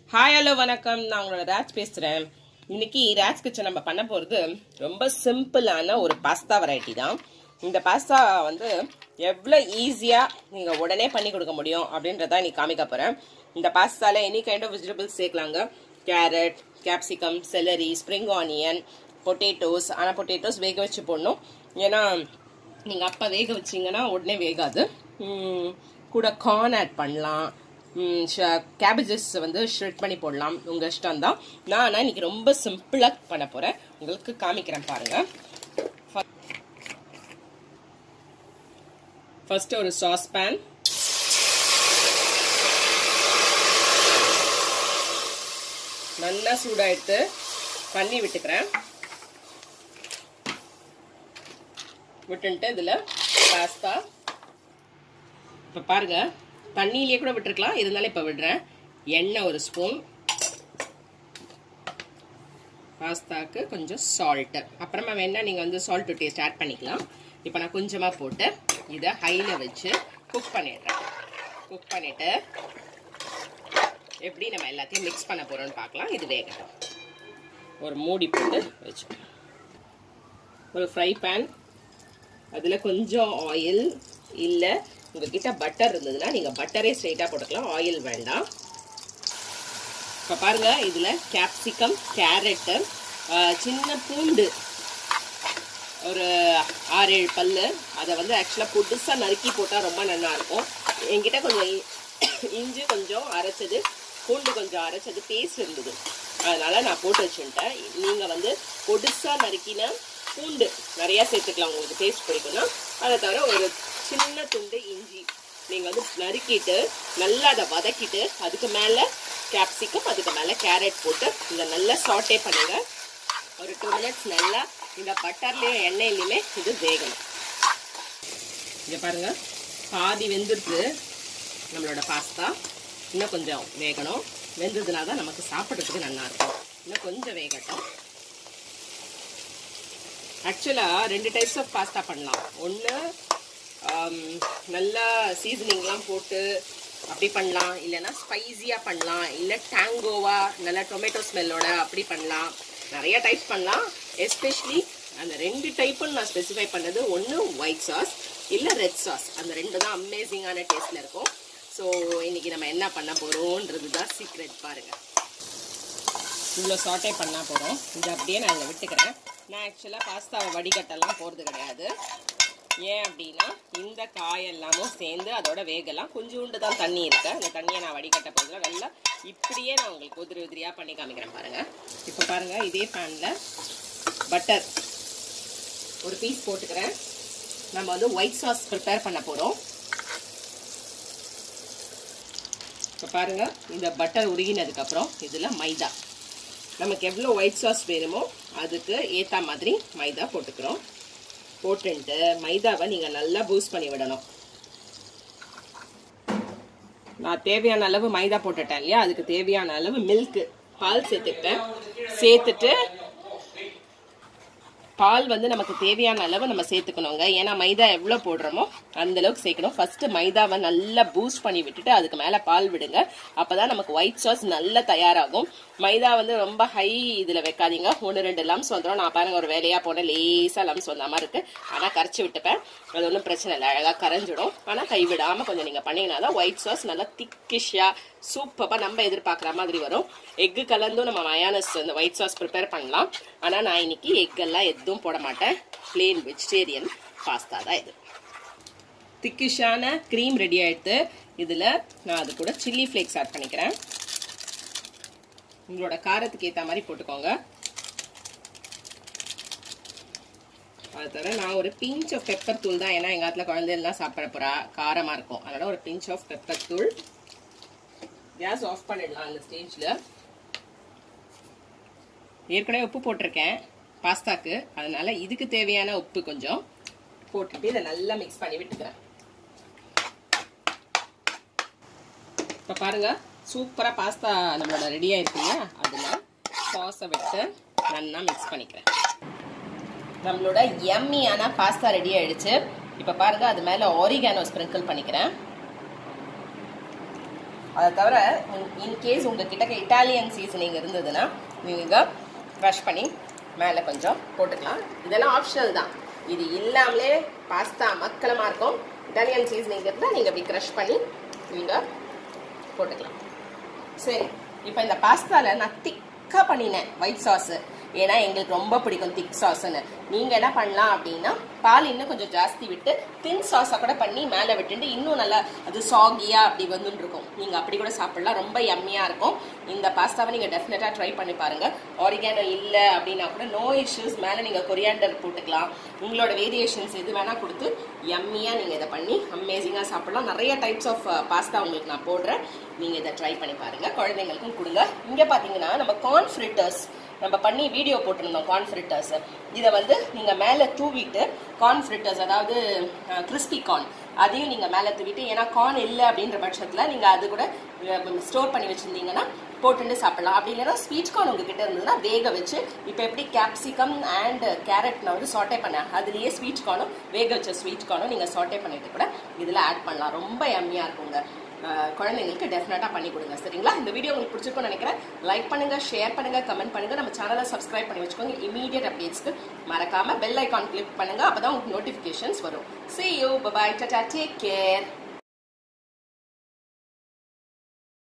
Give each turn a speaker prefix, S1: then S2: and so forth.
S1: hi hello வணக்கம் நான் உங்களோட ராஜ் பேசுகிறேன் இன்னைக்கு ராஜ் கிச்சன் நம்ம பண்ண போகிறது ரொம்ப சிம்பிளான ஒரு பாஸ்தா வெரைட்டி தான் இந்த பாஸ்தா வந்து எவ்வளோ ஈஸியாக நீங்கள் உடனே பண்ணி கொடுக்க முடியும் அப்படின்றத இன்னைக்கு காமிக்க போகிறேன் இந்த பாஸ்தாவில் எனி கைண்ட் ஆஃப் வெஜிடபிள்ஸ் சேர்க்கலாங்க carrot capsicum celery spring onion potatoes ஆனால் பொட்டேட்டோஸ் வேக வச்சு போடணும் ஏன்னா நீங்கள் அப்போ வேக வச்சிங்கன்னா உடனே வேகாது உம், கூட கார்ன் ஆட் பண்ணலாம் கேபேஜஸ் வந்து ஷ்ரெட் பண்ணி போடலாம் உங்கள் இஷ்டம் தான் நான் ஆனால் இன்னைக்கு ரொம்ப சிம்பிளாக பண்ண போகிறேன் உங்களுக்கு காமிக்கிறேன் பாருங்கள் ஃபர்ஸ்ட் ஒரு சாஸ் பேன் நல்லா சூடாயிட்டு தண்ணி விட்டுக்கிறேன் விட்டுன்ட்டு இதில் பாஸ்தா இப்போ பாருங்க தண்ணியிலேயே கூட விட்டுருக்கலாம் இருந்தாலும் இப்போ விடுறேன் எண்ணெய் ஒரு ஸ்பூன் பாஸ்தாக்கு கொஞ்சம் சால்ட்டு அப்புறமா வேணா நீங்கள் வந்து சால்ட் டேஸ்ட் ஆட் பண்ணிக்கலாம் இப்போ நான் கொஞ்சமாக போட்டு இதை ஹையில் வச்சு குக் பண்ணிடுறேன் குக் பண்ணிவிட்டு எப்படி நம்ம எல்லாத்தையும் மிக்ஸ் பண்ண போகிறோம்னு பார்க்கலாம் இது வேகட்டும் ஒரு மூடி போட்டு வச்சு ஒரு ஃப்ரை பேன் அதில் கொஞ்சம் ஆயில் இல்லை உங்ககிட்ட பட்டர் இருந்ததுன்னா நீங்கள் பட்டரே ஸ்ட்ரைட்டாக போட்டுக்கலாம் ஆயில் வேண்டாம் இப்போ பாருங்கள் இதில் கேப்சிகம் கேரட்டு சின்ன பூண்டு ஒரு ஆறு ஏழு பல் அதை வந்து ஆக்சுவலாக புதுசாக நறுக்கி போட்டால் ரொம்ப நல்லா இருக்கும் என்கிட்ட கொஞ்சம் இ- இஞ்சி கொஞ்சம் அரைச்சது பூண்டு கொஞ்சம் அரைச்சது பேஸ்ட் இருந்தது அதனால் நான் போட்டு வச்சுட்டேன் நீங்கள் வந்து பொடுசாக நறுக்கின பூண்டு நிறையா சேர்த்துக்கலாம் உங்களுக்கு பேஸ்ட் பிடிக்கும்னா அதை தவிர ஒரு சின்ன துண்டு இஞ்சி நீங்கள் வந்து நறுக்கிட்டு நல்லா அதை வதக்கிட்டு அதுக்கு மேலே கேப்சிகம் அதுக்கு மேலே கேரட் போட்டு இதை நல்லா சாட்டே பண்ணுங்க ஒரு டூ மினிட்ஸ் நல்லா இந்த பட்டர்லேயும் எண்ணெயிலையுமே இது வேகணும் இங்கே பாருங்க பாதி வெந்துருது நம்மளோட பாஸ்தா இன்னும் கொஞ்சம் வேகணும் வெந்ததுனா தான் நமக்கு சாப்பிட்றதுக்கு நல்லா இருக்கும் இன்னும் கொஞ்சம் வேகட்டும் ஆக்சுவலாக ரெண்டு டைப்ஸ் ஆஃப் பாஸ்தா பண்ணலாம் ஒன்று நல்லா சீசனிங்லாம் போட்டு அப்படி பண்ணலாம் இல்லைன்னா ஸ்பைஸியாக பண்ணலாம் இல்லை டேங்கோவா நல்லா டொமேட்டோ ஸ்மெல்லோட அப்படி பண்ணலாம் நிறைய டைப் பண்ணலாம் எஸ்பெஷலி அந்த ரெண்டு டைப்புன்னு நான் ஸ்பெசிஃபை பண்ணது ஒன்று ஒயிட் சாஸ் இல்லை ரெட் சாஸ் அந்த ரெண்டு தான் அமேசிங்கான டேஸ்ட்டில் இருக்கும் ஸோ இன்னைக்கு நம்ம என்ன பண்ண போகிறோன்றது தான் சீக்ரெட் பாருங்கள் இவ்வளோ சாட்டே பண்ணால் போகிறோம் இது அப்படியே நான் இங்கே விட்டுக்கிறேன் நான் ஆக்சுவலாக பாஸ்தாவை வடிகட்டெல்லாம் போகிறது கிடையாது ஏன் அப்படின்னா இந்த காயெல்லாமும் சேர்ந்து அதோட வேகலாம் கொஞ்சோண்டு தான் தண்ணி இருக்கு அந்த தண்ணியை நான் வடிகட்ட போதில் நல்லா இப்படியே நான் உங்களுக்கு உதிரி உதிரியாக பண்ணி காமிக்கிறேன் பாருங்கள் இப்போ பாருங்கள் இதே பேனில் பட்டர் ஒரு பீஸ் போட்டுக்கிறேன் நம்ம வந்து ஒயிட் சாஸ் ப்ரிப்பேர் பண்ண போகிறோம் இப்போ பாருங்கள் இந்த பட்டர் உருகினதுக்கப்புறம் இதில் மைதா நமக்கு எவ்வளோ ஒயிட் சாஸ் வேணுமோ அதுக்கு ஏற்ற மாதிரி மைதா போட்டுக்கிறோம் போட்டுன்ட்டு மைதாவை நீங்கள் நல்லா பூஸ்ட் பண்ணி விடணும் நான் தேவையான அளவு மைதா போட்டுட்டேன் இல்லையா அதுக்கு தேவையான அளவு மில்க்கு பால் சேர்த்துக்கிட்டேன் சேர்த்துட்டு பால் வந்து நமக்கு தேவையான அளவு நம்ம சேர்த்துக்கணுங்க ஏன்னா மைதா எவ்வளோ போடுறோமோ அந்த அளவுக்கு சேர்க்கணும் ஃபர்ஸ்ட் மைதாவை நல்லா பூஸ்ட் பண்ணி விட்டுட்டு அதுக்கு மேலே பால் விடுங்க அப்பதான் நமக்கு ஒயிட் சாஸ் நல்லா தயாராகும் மைதா வந்து ரொம்ப ஹை இதில் வைக்காதீங்க ஒன்று ரெண்டு லம்ஸ் வந்துடும் நான் பாருங்க ஒரு வேலையாக போனேன் லேசாக லம்ஸ் வந்த மாதிரி இருக்கு ஆனால் கரைச்சி விட்டுப்பேன் அது ஒன்றும் பிரச்சனை இல்லை அழகாக கரைஞ்சிடும் ஆனால் கை விடாமல் கொஞ்சம் நீங்கள் பண்ணீங்கன்னா தான் ஒயிட் சாஸ் நல்லா திக்கிஷாக சூப்பராக நம்ம எதிர்பார்க்குற மாதிரி வரும் எக்கு கலந்தும் நம்ம மயானஸ் இந்த ஒயிட் சாஸ் ப்ரிப்பேர் பண்ணலாம் ஆனால் நான் இன்னைக்கு எக் எல்லாம் எதுவும் போட மாட்டேன் பிளேன் வெஜிடேரியன் பாஸ்தா தான் இது திக்கிஷான க்ரீம் ரெடி ஆயிடுத்து இதில் நான் அது கூட சில்லி ஃப்ளேக்ஸ் ஆட் பண்ணிக்கிறேன் உங்களோட காரத்துக்கு ஏற்ற மாதிரி போட்டுக்கோங்க அது தவிர நான் ஒரு பிஞ்ச் ஆஃப் பெப்பர் தூள் தான் ஏன்னா எங்கள் காலத்தில் குழந்தைலாம் சாப்பிட போகிறா காரமாக இருக்கும் அதனால் ஒரு பிஞ்ச் ஆஃப் பெப்பர் தூள் கேஸ் ஆஃப் பண்ணிடலாம் அந்த ஸ்டேஜில் ஏற்கனவே உப்பு போட்டிருக்கேன் பாஸ்தாக்கு அதனால இதுக்கு தேவையான உப்பு கொஞ்சம் போட்டுட்டு இதை நல்லா மிக்ஸ் பண்ணி விட்டுக்கிறேன் இப்போ பாருங்க சூப்பராக பாஸ்தா நம்மளோட ரெடி ஆயிருக்குங்க அதில் சாஸை விட்டு நல்லா மிக்ஸ் பண்ணிக்கிறேன் நம்மளோட எம்மியான பாஸ்தா ரெடி ஆயிடுச்சு இப்போ பாருங்க அது மேலே ஆரிகானோ ஸ்ப்ரிங்கிள் பண்ணிக்கிறேன் அதை தவிர இன்கேஸ் உங்ககிட்ட இட்டாலியன் சீசனிங் இருந்ததுன்னா நீங்கள் க்ரஷ் பண்ணி மேலே கொஞ்சம் போட்டுக்கலாம் இதெல்லாம் ஆப்ஷனல் தான் இது இல்லாமலே பாஸ்தா மக்களமாக இருக்கும் இட்டாலியன் சீசனிங் இருந்தால் நீங்கள் இப்படி க்ரஷ் பண்ணி நீங்கள் போட்டுக்கலாம் சரி இப்போ இந்த பாஸ்தாவில் நான் திக்காக பண்ணினேன் ஒயிட் சாஸு ஏன்னா எங்களுக்கு ரொம்ப பிடிக்கும் திக் சாஸ்ன்னு நீங்கள் என்ன பண்ணலாம் அப்படின்னா பால் இன்னும் கொஞ்சம் ஜாஸ்தி விட்டு தின் சாஸாக கூட பண்ணி மேலே விட்டுட்டு இன்னும் நல்லா அது சாகியாக அப்படி வந்துட்டு இருக்கும் நீங்கள் அப்படி கூட சாப்பிடலாம் ரொம்ப யம்மியாக இருக்கும் இந்த பாஸ்தாவை நீங்கள் டெஃபினட்டாக ட்ரை பண்ணி பாருங்கள் ஆரிகானோ இல்லை அப்படின்னா கூட நோ இஷ்யூஸ் மேலே நீங்கள் கொரியாண்டர் போட்டுக்கலாம் உங்களோட வேரியேஷன்ஸ் எது வேணால் கொடுத்து யம்மியாக நீங்கள் இதை பண்ணி அமேசிங்காக சாப்பிடலாம் நிறைய டைப்ஸ் ஆஃப் பாஸ்தா உங்களுக்கு நான் போடுறேன் நீங்கள் இதை ட்ரை பண்ணி பாருங்கள் குழந்தைங்களுக்கும் கொடுங்க இங்கே பார்த்தீங்கன்னா நம்ம கார்ன் ஃப்ரிட்டர்ஸ் நம்ம பண்ணி வீடியோ போட்டிருந்தோம் கார்ன் ஃப்ரிட்டர்ஸ் இதை வந்து நீங்கள் மேலே தூவிட்டு கார்ன் ஃப்ரிட்டர்ஸ் அதாவது கிறிஸ்பி கார்ன் அதையும் நீங்கள் மேலே தூவிட்டு ஏன்னா கார்ன் இல்லை அப்படின்ற பட்சத்தில் நீங்கள் அது கூட ஸ்டோர் பண்ணி வச்சுருந்தீங்கன்னா போட்டுட்டு சாப்பிடலாம் அப்படி இல்லைன்னா ஸ்வீட் கார்ன் உங்ககிட்ட இருந்ததுன்னா வேக வச்சு இப்போ எப்படி கேப்சிகம் அண்ட் கேரட் நான் வந்து சாட்டே பண்ணேன் அதுலேயே ஸ்வீட் கார்னும் வேக வச்ச ஸ்வீட் கார்னும் நீங்கள் சாட்டே பண்ணிட்டு கூட இதில் ஆட் பண்ணலாம் ரொம்ப எம்மியாக இருக்குங்க அஹ் குழந்தைங்களுக்கு டெஃபினட்டாக பண்ணி கொடுங்க சரிங்களா இந்த வீடியோ உங்களுக்கு பிடிச்சிருக்கும்னு நினைக்கிறேன் லைக் பண்ணுங்க ஷேர் பண்ணுங்க கமெண்ட் பண்ணுங்க நம்ம சேனலை சப்ஸ்கிரைப் பண்ணி வச்சுக்கோங்க இமீடியட் அப்டேட்ஸ்க்கு மறக்காம பெல் ஐகான் கிளிக் பண்ணுங்க அப்பதான் உங்களுக்கு நோட்டிஃபிகேஷன்ஸ் வரும் see you bye bye tata take care